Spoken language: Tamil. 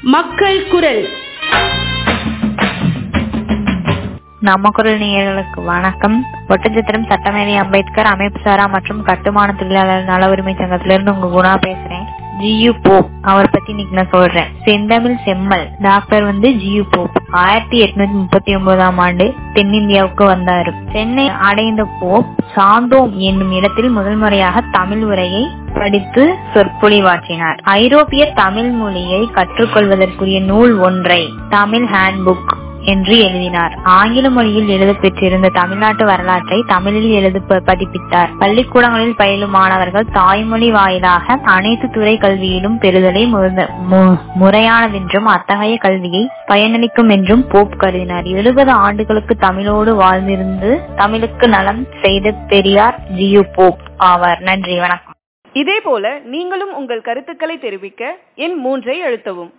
மக்கள் குரல் நம்ம குரல் நேயர்களுக்கு வணக்கம் ஒட்டச்சத்திரம் சட்டமேதை அம்பேத்கர் அமைப்பு சாரா மற்றும் கட்டுமான தொழிலாளர் நல உரிமை சங்கத்திலிருந்து உங்க குணா பேசுறேன் ஜியு போப் அவரை பத்தி இன்னைக்கு நான் சொல்றேன் செந்தமிழ் செம்மல் டாக்டர் வந்து ஜியு போப் ஆயிரத்தி எட்நூத்தி முப்பத்தி ஒன்பதாம் ஆண்டு தென்னிந்தியாவுக்கு வந்தாரு சென்னை அடைந்த போப் சாந்தோம் என்னும் இடத்தில் முதல் முறையாக தமிழ் உரையை படித்து சொற்பொழிவாற்றினார் ஐரோப்பிய தமிழ் மொழியை கற்றுக்கொள்வதற்குரிய நூல் ஒன்றை தமிழ் ஹேண்ட்புக் என்று எழுதினார் ஆங்கில மொழியில் எழுத பெற்றிருந்த தமிழ்நாட்டு வரலாற்றை தமிழில் எழுத ப- பதிப்பித்தார் பள்ளிக்கூடங்களில் பயிலும் மாணவர்கள் தாய்மொழி வாயிலாக அனைத்து துறை கல்வியிலும் பெறுதலை முத- மு- முறையானதென்றும் அத்தகைய கல்வியை பயனளிக்கும் என்றும் போப் கருதினார் எழுபது ஆண்டுகளுக்கு தமிழோடு வாழ்ந்திருந்து தமிழுக்கு நலம் செய்த பெரியார் ஜியு போப் ஆவார் நன்றி வணக்கம் இதேபோல நீங்களும் உங்கள் கருத்துக்களை தெரிவிக்க எண் மூன்றை அழுத்தவும்